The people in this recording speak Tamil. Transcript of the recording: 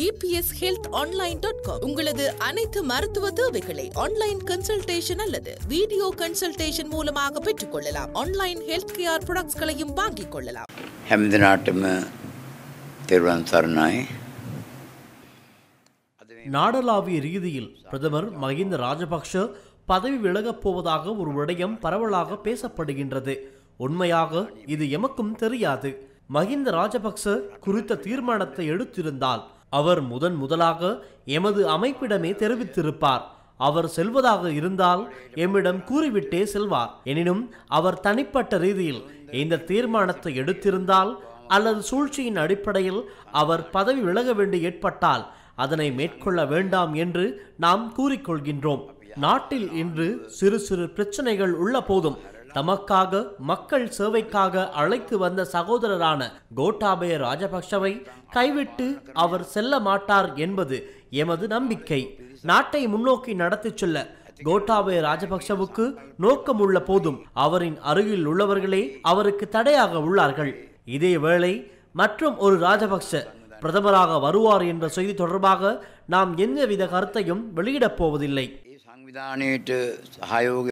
GPS health online dot com உங்களது அனைத்து மருத்துவ தேவைகளை ஆன்லைன் கன்சல்டேஷன் அல்லது வீடியோ கன்சல்டேஷன் மூலமாக பெற்றுக்கொள்ளலாம் ஆன்லைன் ஹெல்த் கேர் ப்ராடக்ட்ஸ்களையும் வாங்கிக் கொள்ளலாம் හැම දෙනාටම තෙරුවන් සරණයි. நாடளாவிய ரீதியில் பிரதமர் மஹிந்த ராஜபக்ஷ பதவி விலகப் போவதாக ஒரு விடயம் பரவலாக பேசப்படுகின்றது உண்மையாக இது எமக்கும் தெரியாது மஹிந்த ராஜபக்ச குறித்த தீர்மானத்தை எடுத்திருந்தால் அவர் முதன் முதலாக எமது அமைப்பிடமே தெரிவித்திருப்பார் அவர் செல்வதாக இருந்தால் எம்மிடம் கூறிவிட்டே செல்வார் எனினும் அவர் தனிப்பட்ட ரீதியில் இந்த தீர்மானத்தை எடுத்திருந்தால் அல்லது சூழ்ச்சியின் அடிப்படையில் அவர் பதவி விலக வேண்டி ஏற்பட்டால் அதனை மேற்கொள்ள வேண்டாம் என்று நாம் கூறிக்கொள்கின்றோம் நாட்டில் இன்று சிறு சிறு பிரச்சனைகள் உள்ள போதும் தமக்காக மக்கள் சேவைக்காக அழைத்து வந்த சகோதரரான கோட்டாபய ராஜபக்ஷவை கைவிட்டு அவர் செல்ல மாட்டார் என்பது எமது நம்பிக்கை நாட்டை முன்னோக்கி நடத்திச் செல்ல கோட்டாபய ராஜபக்ஷவுக்கு நோக்கம் உள்ள போதும் அவரின் அருகில் உள்ளவர்களே அவருக்கு தடையாக உள்ளார்கள் இதேவேளை மற்றும் ஒரு ராஜபக்ஷ பிரதமராக வருவார் என்ற செய்தி தொடர்பாக நாம் எந்தவித கருத்தையும் வெளியிடப் போவதில்லை ඒ සංවිධානයට සහයෝග